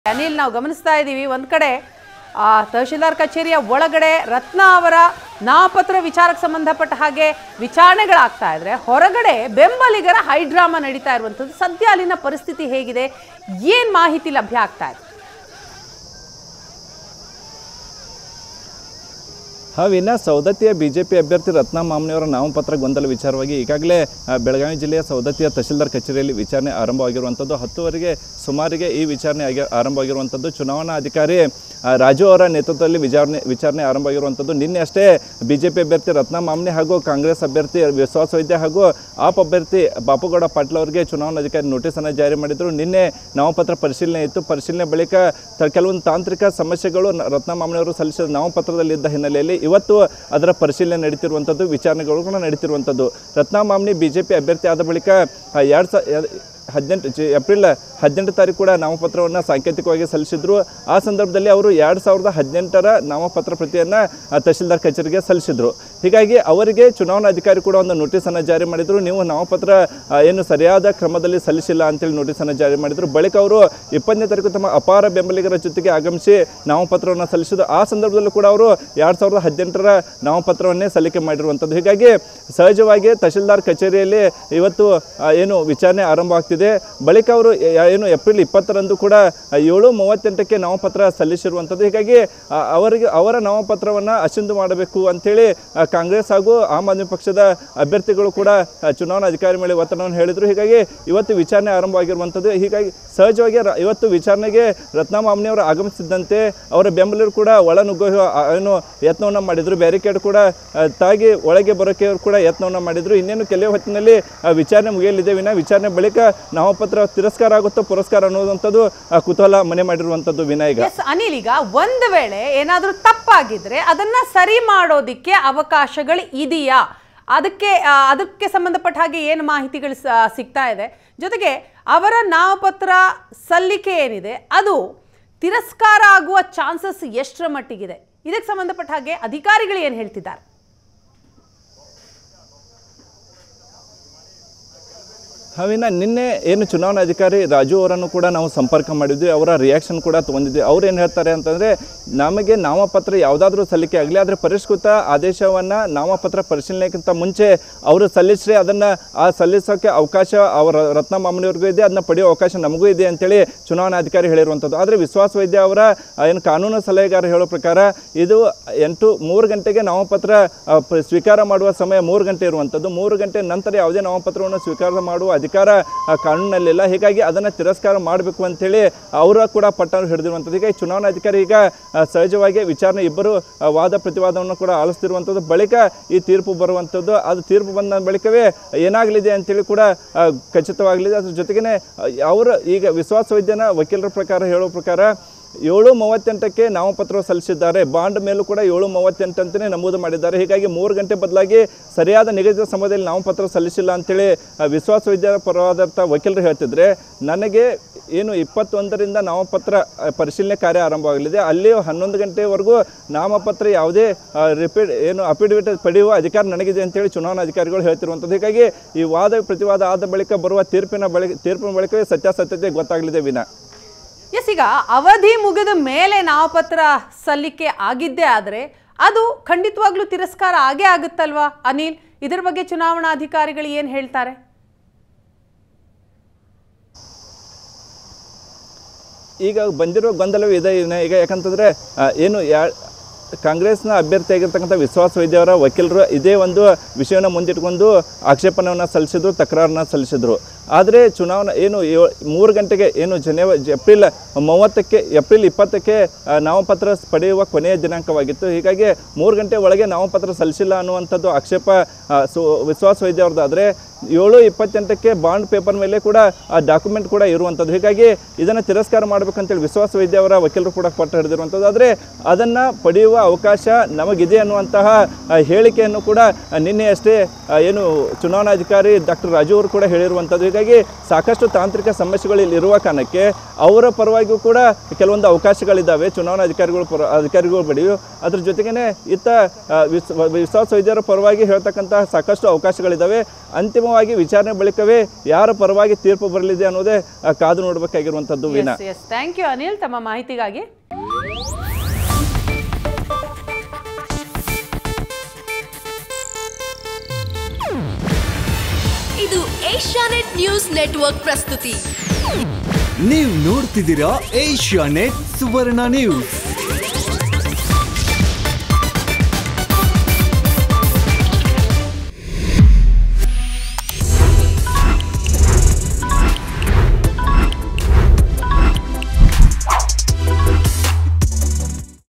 ಅನಿಲ್ ನಾವು ಗಮನಿಸ್ತಾ ಇದ್ದೀವಿ ಒಂದು ಕಡೆ ಆ ತಹಶೀಲ್ದಾರ್ ಕಚೇರಿಯ ಒಳಗಡೆ ರತ್ನ ಅವರ ನಾಮಪತ್ರ ವಿಚಾರಕ್ಕೆ ಸಂಬಂಧಪಟ್ಟ ಹಾಗೆ ವಿಚಾರಣೆಗಳಾಗ್ತಾ ಇದ್ರೆ ಹೊರಗಡೆ ಬೆಂಬಲಿಗರ ಹೈಡ್ರಾಮಾ ನಡೀತಾ ಇರುವಂಥದ್ದು ಸದ್ಯ ಅಲ್ಲಿನ ಪರಿಸ್ಥಿತಿ ಹೇಗಿದೆ ಏನ್ ಮಾಹಿತಿ ಲಭ್ಯ ಆಗ್ತಾ ಇದೆ ಹಾವಿನ ಸೌದತ್ತಿಯ ಬಿಜೆಪಿ ಅಭ್ಯರ್ಥಿ ರತ್ನ ಮಾಮ್ನಿಯವರ ನಾಮಪತ್ರ ಗೊಂದಲ ವಿಚಾರವಾಗಿ ಈಗಾಗಲೇ ಆ, ಬೆಳಗಾವಿ ಜಿಲ್ಲೆಯ ಸೌದತ್ತಿಯ ತಹಶೀಲ್ದಾರ್ ಕಚೇರಿಯಲ್ಲಿ ವಿಚಾರಣೆ ಆರಂಭವಾಗಿರುವಂಥದ್ದು ಹತ್ತುವರೆಗೆ ಸುಮಾರಿಗೆ ಈ ವಿಚಾರಣೆ ಆಗಿ ಆರಂಭವಾಗಿರುವಂಥದ್ದು ಚುನಾವಣಾ ಅಧಿಕಾರಿ ಆ, ರಾಜು ಅವರ ನೇತೃತ್ವದಲ್ಲಿ ವಿಚಾರಣೆ ವಿಚಾರಣೆ ಆರಂಭವಾಗಿರುವಂಥದ್ದು ನಿನ್ನೆ ಅಷ್ಟೇ ಬಿಜೆಪಿ ಅಭ್ಯರ್ಥಿ ರತ್ನ ಮಾಮ್ನಿ ಹಾಗೂ ಕಾಂಗ್ರೆಸ್ ಅಭ್ಯರ್ಥಿ ವಿಶ್ವಾಸ ವೈದ್ಯ ಹಾಗೂ ಆಪ್ ಅಭ್ಯರ್ಥಿ ಬಾಪುಗೌಡ ಪಾಟೀಲ್ ಅವರಿಗೆ ಚುನಾವಣಾಧಿಕಾರಿ ನೋಟಿಸನ್ನು ಜಾರಿ ಮಾಡಿದರು ನಿನ್ನೆ ನಾಮಪತ್ರ ಪರಿಶೀಲನೆ ಇತ್ತು ಪರಿಶೀಲನೆ ಬಳಿಕ ತ- ಕೆಲವೊಂದು ತಾಂತ್ರಿಕ ಸಮಸ್ಯೆಗಳು ನ- ರತ್ನ ಮಾಮ್ನಿಯವರು ಸಲ್ಲಿಸಿದ ನಾಮಪತ್ರದಲ್ಲಿದ್ದ ಹಿನ್ನೆಲೆಯಲ್ಲಿ ಇವತ್ತು ಅದರ ಪರಿಶೀಲನೆ ನಡೀತಿರುವಂಥದ್ದು ವಿಚಾರಣೆಗಳು ಕೂಡ ನಡೀತಿರುವಂಥದ್ದು ರತ್ನ ಮಾಮ್ನಿ ಬಿಜೆಪಿ ಅಭ್ಯರ್ಥಿ ಆದ ಬಳಿಕ ಎರಡು ಸಾ ಹದಿನೆಂಟು ಜಿ ಏಪ್ರಿಲ್ ಹದಿನೆಂಟು ತಾರೀಕು ಕೂಡ ನಾಮಪತ್ರವನ್ನು ಸಾಂಕೇತಿಕವಾಗಿ ಸಲ್ಲಿಸಿದ್ರು ಆ ಸಂದರ್ಭದಲ್ಲಿ ಅವರು ಎರಡು ಸಾವಿರದ ಹದಿನೆಂಟರ ನಾಮಪತ್ರ ಪ್ರತಿಯನ್ನು ತಹಶೀಲ್ದಾರ್ ಕಚೇರಿಗೆ ಸಲ್ಲಿಸಿದ್ರು ಹೀಗಾಗಿ ಅವರಿಗೆ ಚುನಾವಣಾಧಿಕಾರಿ ಕೂಡ ಒಂದು ನೋಟಿಸನ್ನು ಜಾರಿ ಮಾಡಿದರು ನೀವು ನಾಮಪತ್ರ ಆ, ಏನು ಸರಿಯಾದ ಕ್ರಮದಲ್ಲಿ ಸಲ್ಲಿಸಿಲ್ಲ ಅಂತೇಳಿ ನೋಟಿಸನ್ನು ಜಾರಿ ಮಾಡಿದರು ಬಳಿಕ ಅವರು ಇಪ್ಪತ್ತನೇ ತಾರೀಕು ತಮ್ಮ ಅಪಾರ ಬೆಂಬಲಿಗರ ಜೊತೆಗೆ ಆಗಮಿಸಿ ನಾಮಪತ್ರವನ್ನು ಸಲ್ಲಿಸಿದ್ರು ಆ ಸಂದರ್ಭದಲ್ಲೂ ಕೂಡ ಅವರು ಎರಡು ಸಾವಿರದ ಹದಿನೆಂಟರ ನಾಮಪತ್ರವನ್ನೇ ಸಲ್ಲಿಕೆ ಮಾಡಿರುವಂಥದ್ದು ಹೀಗಾಗಿ ಸಹಜವಾಗಿ ತಹಶೀಲ್ದಾರ್ ಕಚೇರಿಯಲ್ಲಿ ಇವತ್ತು ಆ, ಏನು ವಿಚಾರಣೆ ಆರಂಭ ಆಗ್ತಿದೆ ಬಳಿಕ ಅವರು ಯ- ಏನು ಏಪ್ರಿಲ್ ಇಪ್ಪತ್ತರಂದು ಕೂಡ ಆ, ಏಳು ಮೂವತ್ತೆಂಟಕ್ಕೆ ನಾಮಪತ್ರ ಸಲ್ಲಿಸಿರುವಂಥದ್ದು ಹೀಗಾಗಿ ಆ, ಅವರಿಗೆ ಅವರ ನಾಮಪತ್ರವನ್ನು ಅಸಿಂಧು ಮಾಡಬೇಕು ಅಂಥೇಳಿ ಆ, ಕಾಂಗ್ರೆಸ್ ಹಾಗೂ ಆಮ್ ಆದ್ಮಿ ಪಕ್ಷದ ಅಭ್ಯರ್ಥಿಗಳು ಕೂಡ ಆ, ಚುನಾವಣಾ ಅಧಿಕಾರಿ ಮೇಲೆ ಒತ್ತಡವನ್ನು ಹೇಳಿದರು ಹೀಗಾಗಿ ಇವತ್ತು ವಿಚಾರಣೆ ಆರಂಭವಾಗಿರುವಂಥದ್ದು ಹೀಗಾಗಿ ಸಹಜವಾಗಿ ರ- ಇವತ್ತು ವಿಚಾರಣೆಗೆ ರತ್ನ ಮಾಮ್ನಿಯವರು ಆಗಮಿಸಿದ್ದಂತೆ ಅವರ ಬೆಂಬಲಿಗರು ಕೂಡ ಒಳನುಗ್ಗುವ ಆ, ಏನು ಯತ್ನವನ್ನು ಮಾಡಿದರು ಬ್ಯಾರಿಕೇಡ್ ಕೂಡ ಆ, ತಾಗಿ ಒಳಗೆ ಬರೋಕೆ ಅವರು ಕೂಡ ಯತ್ನವನ್ನು ಮಾಡಿದರು ಇನ್ನೇನು ಕೆಲವೇ ಹೊತ್ತಿನಲ್ಲಿ ಆ, ವಿಚಾರಣೆ ಮುಗಿಯಲಿದೆ ವಿನ ವಿಚಾರಣೆ ಬಳಿಕ ನಾಮಪತ್ರ ತಿರಸ್ಕಾರ ಆಗುತ್ತೋ ಪುರಸ್ಕಾರ ಅನ್ನೋದಂಥದ್ದು ಆ, ಕುತೂಹಲ ಮನೆ ಮಾಡಿರುವಂಥದ್ದು ವಿನ ಈಗ ಎಸ್ ಅನಿಲ್ ಈಗ ಒಂದು ವೇಳೆ ಏನಾದರೂ ತಪ್ಪಾಗಿದ್ರೆ ಅದನ್ನ ಸರಿ ಮಾಡೋದಿಕ್ಕೆ ಅವಕಾಶಗಳು ಇದೆಯಾ ಅದಕ್ಕೆ ಆ, ಅದಕ್ಕೆ ಸಂಬಂಧಪಟ್ಟ ಹಾಗೆ ಏನು ಮಾಹಿತಿಗಳು ಸ- ಸಿಗ್ತಾ ಇದೆ ಜೊತೆಗೆ ಅವರ ನಾಮಪತ್ರ ಸಲ್ಲಿಕೆ ಏನಿದೆ ಅದು ತಿರಸ್ಕಾರ ಆಗುವ ಚಾನ್ಸಸ್ ಎಷ್ಟರ ಮಟ್ಟಿಗಿದೆ ಇದಕ್ಕೆ ಸಂಬಂಧಪಟ್ಟ ಹಾಗೆ ಅಧಿಕಾರಿಗಳು ಏನು ಹೇಳ್ತಿದ್ದಾರೆ ಅವಿನ ನಿನ್ನೆ ಏನು ಚುನಾವಣಾಧಿಕಾರಿ ರಾಜು ಅವರನ್ನು ಕೂಡ ನಾವು ಸಂಪರ್ಕ ಮಾಡಿದ್ವಿ ಅವರ ರಿಯಾಕ್ಷನ್ ಕೂಡ ತೊಗೊಂಡಿದ್ವಿ ಅವ್ರು ಏನು ಹೇಳ್ತಾರೆ ಅಂತಂದರೆ ನಮಗೆ ನಾಮಪತ್ರ ಯಾವುದಾದ್ರೂ ಸಲ್ಲಿಕೆ ಆಗಲಿ ಆದರೆ ಪರಿಷ್ಕೃತ ಆದೇಶವನ್ನು ನಾಮಪತ್ರ ಪರಿಶೀಲನೆಗಿಂತ ಮುಂಚೆ ಅವರು ಸಲ್ಲಿಸಿದ್ರೆ ಅದನ್ನು ಆ ಸಲ್ಲಿಸೋಕ್ಕೆ ಅವಕಾಶ ಅವರ ರತ್ನ ಮಾಮನಿಯವ್ರಿಗೂ ಇದೆ ಅದನ್ನ ಪಡೆಯೋ ಅವಕಾಶ ನಮಗೂ ಇದೆ ಅಂತೇಳಿ ಚುನಾವಣಾಧಿಕಾರಿ ಹೇಳಿರುವಂಥದ್ದು ಆದರೆ ವಿಶ್ವಾಸ ವೈದ್ಯ ಅವರ ಆ, ಏನು ಕಾನೂನು ಸಲಹೆಗಾರ ಹೇಳೋ ಪ್ರಕಾರ ಇದು ಎಂಟು ಮೂರು ಗಂಟೆಗೆ ನಾಮಪತ್ರ ಆ, ಪ- ಸ್ವೀಕಾರ ಮಾಡುವ ಸಮಯ ಮೂರು ಗಂಟೆ ಇರುವಂಥದ್ದು ಮೂರು ಗಂಟೆ ನಂತರ ಯಾವುದೇ ನಾಮಪತ್ರವನ್ನು ಸ್ವೀಕಾರ ಮಾಡುವ ಅಧಿಕಾರ ಆ, ಕಾನೂನಲ್ಲಿಲ್ಲ ಹೀಗಾಗಿ ಅದನ್ನು ತಿರಸ್ಕಾರ ಮಾಡಬೇಕು ಅಂತೇಳಿ ಅವರ ಕೂಡ ಪಟ್ಟನ್ನು ಹಿಡಿದಿರುವಂಥದ್ದು ಹೀಗಾಗಿ ಚುನಾವಣಾಧಿಕಾರಿ ಈಗ ಆ, ಸಹಜವಾಗಿ ವಿಚಾರಣೆ ಇಬ್ಬರು ಆ, ವಾದ ಪ್ರತಿವಾದವನ್ನು ಕೂಡ ಆಲಿಸ್ತಿರುವಂಥದ್ದು ಬಳಿಕ ಈ ತೀರ್ಪು ಬರುವಂಥದ್ದು ಅದು ತೀರ್ಪು ಬಂದ ಬಳಿಕವೇ ಏನಾಗಲಿದೆ ಅಂತೇಳಿ ಕೂಡ ಆ, ಖಚಿತವಾಗಲಿದೆ ಅದ್ರ ಜೊತೆಗೇ ಅವರು ಈಗ ವಿಶ್ವಾಸ ವೈದ್ಯನ ವಕೀಲರ ಪ್ರಕಾರ ಹೇಳೋ ಪ್ರಕಾರ ಏಳು ಮೂವತ್ತೆಂಟಕ್ಕೆ ನಾಮಪತ್ರ ಸಲ್ಲಿಸಿದ್ದಾರೆ ಬಾಂಡ್ ಮೇಲೂ ಕೂಡ ಏಳು ಮೂವತ್ತೆಂಟು ಅಂತಲೇ ನಮೂದು ಮಾಡಿದ್ದಾರೆ ಹೀಗಾಗಿ ಮೂರು ಗಂಟೆ ಬದಲಾಗಿ ಸರಿಯಾದ ನಿಗದಿತ ಸಮಯದಲ್ಲಿ ನಾಮಪತ್ರ ಸಲ್ಲಿಸಿಲ್ಲ ಅಂತೇಳಿ ಆ, ವಿಶ್ವಾಸ ವಿದ್ಯಾ ಪರವಾದಂಥ ವಕೀಲರು ಹೇಳ್ತಿದ್ರೆ ನನಗೆ ಏನು ಇಪ್ಪತ್ತೊಂದರಿಂದ ನಾಮಪತ್ರ ಆ, ಪರಿಶೀಲನೆ ಕಾರ್ಯ ಆರಂಭವಾಗಲಿದೆ ಅಲ್ಲಿ ಹನ್ನೊಂದು ಗಂಟೆವರೆಗೂ ನಾಮಪತ್ರ ಯಾವುದೇ ರಿಪೀಟ್ ಏನು ಅಫಿಡವಿಟ್ ಪಡೆಯುವ ಅಧಿಕಾರ ನನಗಿದೆ ಅಂತೇಳಿ ಚುನಾವಣಾ ಅಧಿಕಾರಿಗಳು ಹೇಳ್ತಿರುವಂಥದ್ದು ಹೀಗಾಗಿ ಈ ವಾದ ಪ್ರತಿವಾದ ಆದ ಬಳಿಕ ಬರುವ ತೀರ್ಪಿನ ಬಳಿಕ ತೀರ್ಪಿನ ಬಳಿಕವೇ ಸತ್ಯಾಸತ್ಯತೆ ಗೊತ್ತಾಗಲಿದೆ ವಿನ ಎಸ್ ಈಗ ಅವಧಿ ಮುಗಿದ ಮೇಲೆ ನಾಮಪತ್ರ ಸಲ್ಲಿಕೆ ಆಗಿದ್ದೇ ಆದರೆ ಅದು ಖಂಡಿತವಾಗ್ಲೂ ತಿರಸ್ಕಾರ ಆಗೇ ಆಗುತ್ತಲ್ವಾ ಅನಿಲ್ ಇದರ ಬಗ್ಗೆ ಚುನಾವಣಾಧಿಕಾರಿಗಳು ಏನು ಹೇಳ್ತಾರೆ ಈಗ ಬಂದಿರೋ ಗೊಂದಲವೂ ಇದೆ ಇನ್ನು ಈಗ ಯಾಕಂತಂದರೆ ಆ, ಏನು ಯಾ ಕಾಂಗ್ರೆಸ್ನ ಅಭ್ಯರ್ಥಿಯಾಗಿರ್ತಕ್ಕಂಥ ವಿಶ್ವಾಸ ವೈದ್ಯವರ ವಕೀಲರು ಇದೇ ಒಂದು ವಿಷಯವನ್ನು ಮುಂದಿಟ್ಕೊಂಡು ಆಕ್ಷೇಪಣೆಯನ್ನು ಸಲ್ಲಿಸಿದ್ರು ತಕರಾರನ್ನ ಸಲ್ಲಿಸಿದ್ರು ಆದರೆ ಚುನಾವಣಾ ಏನು ಯೋ ಮೂರು ಗಂಟೆಗೆ ಏನು ಜನೇವ ಜ- ಏಪ್ರಿಲ್ ಮೂವತ್ತಕ್ಕೆ ಏಪ್ರಿಲ್ ಇಪ್ಪತ್ತಕ್ಕೆ ಆ, ನಾಮಪತ್ರ ಪಡೆಯುವ ಕೊನೆಯ ದಿನಾಂಕವಾಗಿತ್ತು ಹೀಗಾಗಿ ಮೂರು ಗಂಟೆ ಒಳಗೆ ನಾಮಪತ್ರ ಸಲ್ಲಿಸಿಲ್ಲ ಅನ್ನುವಂಥದ್ದು ಆಕ್ಷೇಪ ಆ, ಸು ವಿಶ್ವಾಸ ವೈದ್ಯ ಅವ್ರದ್ದಾದರೆ ಏಳು ಇಪ್ಪತ್ತೆಂಟಕ್ಕೆ ಬಾಂಡ್ ಪೇಪರ್ ಮೇಲೆ ಕೂಡ ಆ ಡಾಕ್ಯುಮೆಂಟ್ ಕೂಡ ಇರುವಂಥದ್ದು ಹೀಗಾಗಿ ಇದನ್ನು ತಿರಸ್ಕಾರ ಮಾಡಬೇಕಂತೇಳಿ ವಿಶ್ವಾಸ ವೈದ್ಯ ಅವರ ವಕೀಲರು ಕೂಡ ಪಟ್ಟು ಹಿಡಿದಿರುವಂಥದ್ದು ಆದರೆ ಅದನ್ನು ಪಡೆಯುವ ಅವಕಾಶ ನಮಗಿದೆ ಅನ್ನುವಂತಹ ಆ, ಹೇಳಿಕೆಯನ್ನು ಕೂಡ ಆ, ನಿನ್ನೆ ಅಷ್ಟೇ ಆ, ಏನು ಚುನಾವಣಾಧಿಕಾರಿ ಡಾಕ್ಟರ್ ರಾಜು ಅವರು ಕೂಡ ಹೇಳಿರುವಂಥದ್ದು ಹೀಗಾಗಿ ಹಾಗಾಗಿ ಸಾಕಷ್ಟು ತಾಂತ್ರಿಕ ಸಮಸ್ಯೆಗಳು ಇಲ್ಲಿ ಇರುವ ಕಾರಣಕ್ಕೆ ಅವರ ಪರವಾಗಿಯೂ ಕೂಡ ಕೆಲವೊಂದು ಅವಕಾಶಗಳಿದ್ದಾವೆ ಚುನಾವಣಾ ಅಧಿಕಾರಿಗಳು ಪರ ಅಧಿಕಾರಿಗಳು ಬಳಿಯೂ ಅದ್ರ ಜೊತೆಗೇ ಇತ್ತ ಆ, ವಿಸ್- ವಿಶ್ವಾಸ ವೈದ್ಯರ ಪರವಾಗಿ ಹೇಳ್ತಕ್ಕಂಥ ಸಾಕಷ್ಟು ಅವಕಾಶಗಳಿದ್ದಾವೆ ಅಂತಿಮವಾಗಿ ವಿಚಾರಣೆ ಬಳಿಕವೇ ಯಾರ ಪರವಾಗಿ ತೀರ್ಪು ಬರಲಿದೆ ಅನ್ನೋದೇ ಆ, ಕಾದು ನೋಡಬೇಕಾಗಿರುವಂಥದ್ದು ವಿನ S S thank you Anil ತಮ್ಮ ಮಾಹಿತಿಗಾಗಿ ಇದು ಏಷ್ಯಾನೆಟ್ ನ್ಯೂಸ್ ನೆಟ್ವರ್ಕ್ ಪ್ರಸ್ತುತಿ ನೀವು ನೋಡ್ತಿದ್ದೀರಾ ಏಷ್ಯಾ ನೆಟ್ ಸುವರ್ಣ ನ್ಯೂಸ್